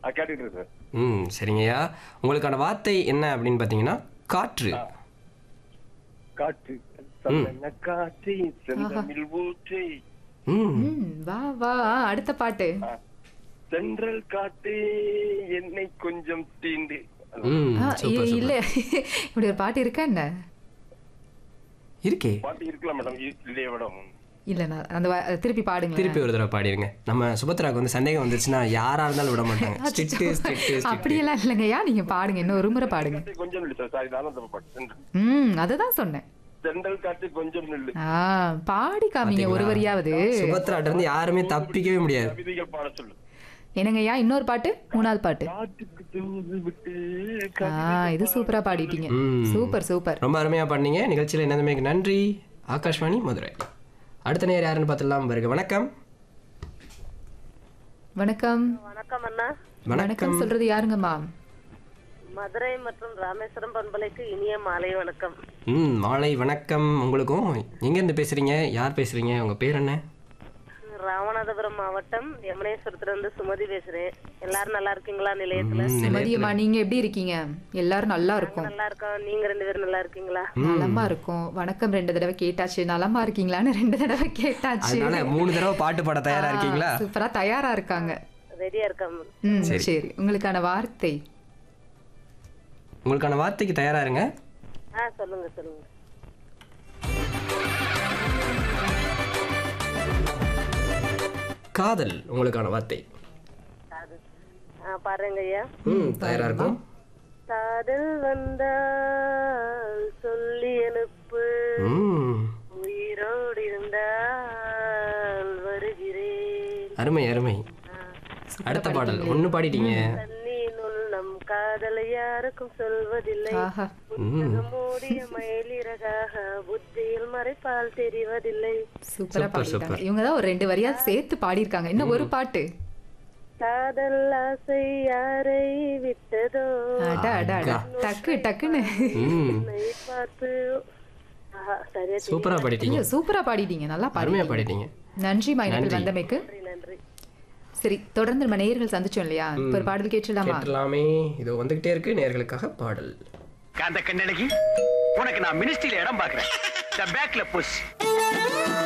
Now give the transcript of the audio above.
ஆ, கேட்டுட்டு இருக்கு சார் ம் சரிங்கய்யா உங்களுக்கான வார்த்தை என்ன அப்படின்னு பார்த்தீங்கன்னா காற்று காற்று சந்தன காற்றை செந்தமிழ் ஊற்றை ம் ம் வா வா அடுத்த பாட்டு சென்றல் காற்று என்னை கொஞ்சம் தீண்டு ம் ஆ, சூப்பர் இ- இல்ல சூப்பர் இப்படி ஒரு பாட்டு இருக்கா என்ன இருக்கே பாட்டு இருக்கலாம் மேடம் இல்லையே மேடம் இல்ல நான் அந்த வா- திருப்பி பாடுங்க திருப்பி ஒரு தடவை பாடிருங்க நம்ம சுபத்ராக்கு வந்து சந்தேகம் வந்துச்சுன்னா யாரா இருந்தாலும் விட மாட்டாங்க ஸ்ட்ரிக்ட்டு ஸ்ட்ரிக்ட்டு அப்படியெல்லாம் இல்லைங்கய்யா நீங்க பாடுங்க இன்னும் ஒரு முறை பாடுங்க காற்று கொஞ்சம் நில்லு சார் சாரி நானும் தப்பு பாட்டு சென்றல் ம் அதுதான் சொன்னேன் சென்றல் காற்று கொஞ்சம் நில்லு ஆ பாடி காமிங்க ஒரு வரியாவது சுபத்ராட்ட இருந்து யாருமே தப்பிக்கவே முடியாது கவிதைகள் பாட சொல்லு என்னங்கய்யா இன்னொரு பாட்டு மூணாவது பாட்டு காற்றுக்கு தூது விட்டு ஆ இது சூப்பரா பாடிட்டீங்க ம். சூப்பர் சூப்பர் ரொம்ப அருமையாக பண்ணீங்க நிகழ்ச்சியில் என்னதுமே நன்றி ஆகாஷ்வாணி மதுரை அடுத்த நேர் யாருன்னு பார்த்துடலாம் வருக வணக்கம் வணக்கம் வணக்கம் அண்ணா வணக்கம் சொல்றது யாருங்கம்மா மதுரை மற்றும் ராமேஸ்வரம் பண்பலைக்கு இனிய மாலை வணக்கம் ம் மாலை வணக்கம் உங்களுக்கும் எங்கேருந்து பேசுகிறீங்க யார் பேசுகிறீங்க உங்கள் பேர் என்ன ராமநாதபுரம் மாவட்டம் யமுனேஸ்வரத்துல இருந்து சுமதி பேசுறேன் எல்லாரும் நல்லா இருக்கீங்களா நிலையத்துல சுமதியம்மா நீங்க எப்படி இருக்கீங்க எல்லாரும் நல்லா இருக்கும் நல்லா இருக்கோம் நீங்க ரெண்டு பேரும் நல்லா இருக்கீங்களா நலமா இருக்கும் வணக்கம் ரெண்டு தடவை கேட்டாச்சு நலமா இருக்கீங்களான்னு ரெண்டு தடவை கேட்டாச்சு அதனால மூணு தடவை பாட்டு பாட தயாரா இருக்கீங்களா சூப்பரா தயாரா இருக்காங்க ரெடியா இருக்கோம் ம் சரி உங்களுக்கான வார்த்தை உங்களுக்கான வார்த்தைக்கு தயாரா இருங்க ஆ சொல்லுங்க சொல்லுங்க காதல் உங்களுக்கான வார்த்தை அது ஆ பாருங்க ஐயா ம் தயாரா இருக்கும் காதல் வந்தால் சொல்லி அனுப்பு ம் உயிரோடு இருந்தால் வருகிறேன் அருமை அருமை அடுத்த பாடல் ஒன்று பாடிட்டீங்க தண்ணீனுள் நம் காதலை யாருக்கும் சொல்வதில்லை ஆஹா புத்தகம் மூடிய மயிலிறகாக புத்தியில் மறைப்பால் தெரிவதில்லை சூப்பரா சூப்பர், பாடிட்டாங்க இவங்க தான் ஒரு ரெண்டு வரியா சேர்த்து பாடியிருக்காங்க இன்னும் ஒரு பாட்டு காதல் ஆசை யாரை விட்டதோ அட அட அட டக்கு டக்குன்னு ம் உன்னை பார்த்து ஆஹா, சரியா சூப்பரா பாடிட்டீங்க ஐயோ, சூப்பரா பாடிட்டீங்க நல்லா பாடி அருமையா பாடிட்டீங்க நன்றி மைனத்தில் நன்றி. வந்தமைக்கு நன்றி நன்றி சரி தொடர்ந்து நம்ம நேயர்கள் சந்திச்சோம் இல்லையா இப்ப ஒரு பாடல் கேட்டுலாமா கேட்டலாமே இதோ வந்துகிட்டே இருக்கு நேர்களுக்காக பாடல் காந்த கண்ணழகி உனக்கு நான் மினிஸ்ட்ரியில இடம் பாக்குறேன் பேக்ல புஷ்